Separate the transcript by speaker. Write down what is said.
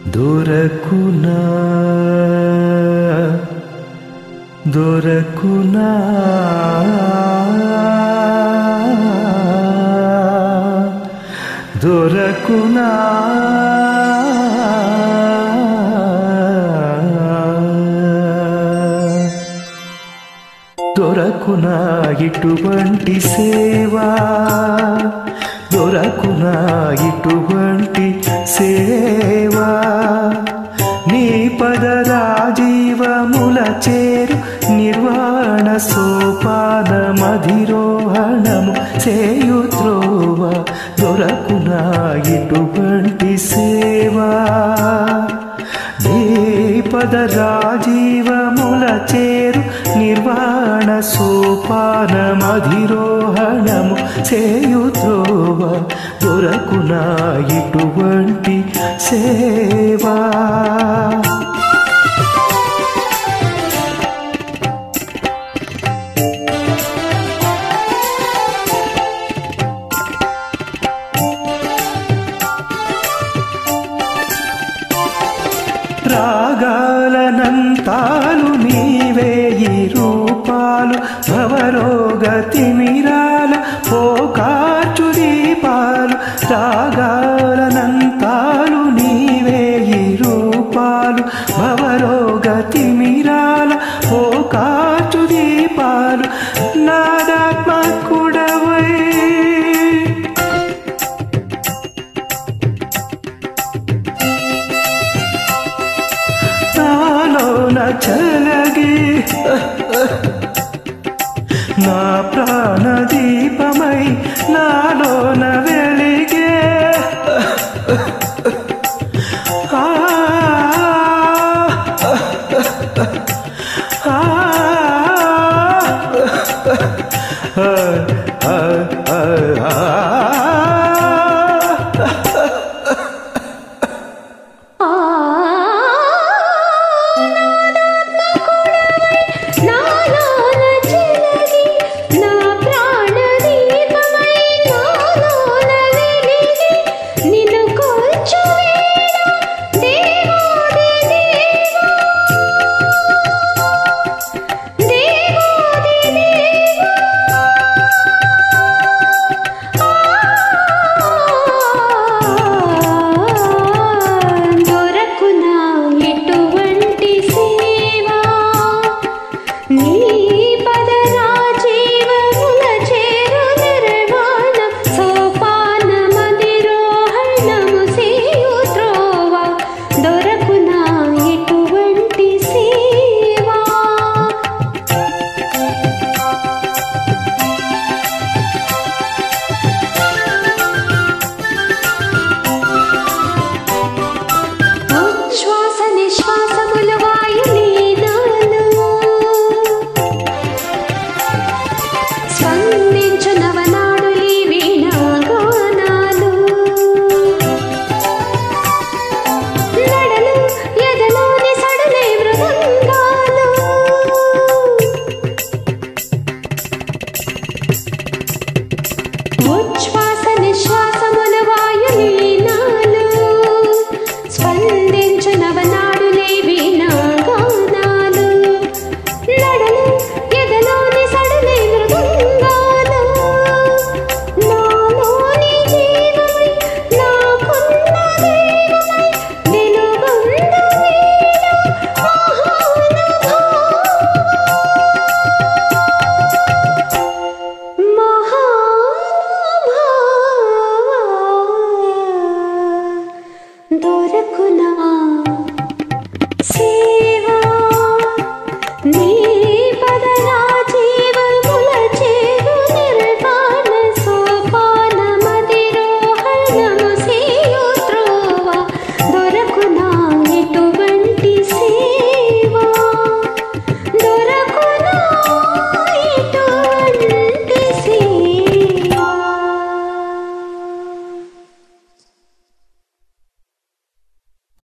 Speaker 1: దొరకునా దొరకునా దొరకునా దొరకునా ఇటువంటి సేవా దొరకునా ఇటువంటి సేవా నీ పద రాజీవముల చేరు నిర్వాణ సోపాన మధిరోహణము చేయుత్రోవ దొరకునా ఇటువంటి సేవా పద రాజీవముల చేరు నిర్వాణ సోపాన మధిరోహణము చేయుత్రోవ దొరకునా ఇటువంటి సేవా రాగాలనంతాలు నీవే ఈ రూపాలు భవరోగతి మిరాల పోకాచు దీపాలు రాగాలనంతాలు నీవే ఈ రూపాలు భవరోగతి మిరాల పోకాచు దీపాలు నాదాత్మకుడవై నాలోన చలగి నా ప్రాణ దీపమై నాలోన వె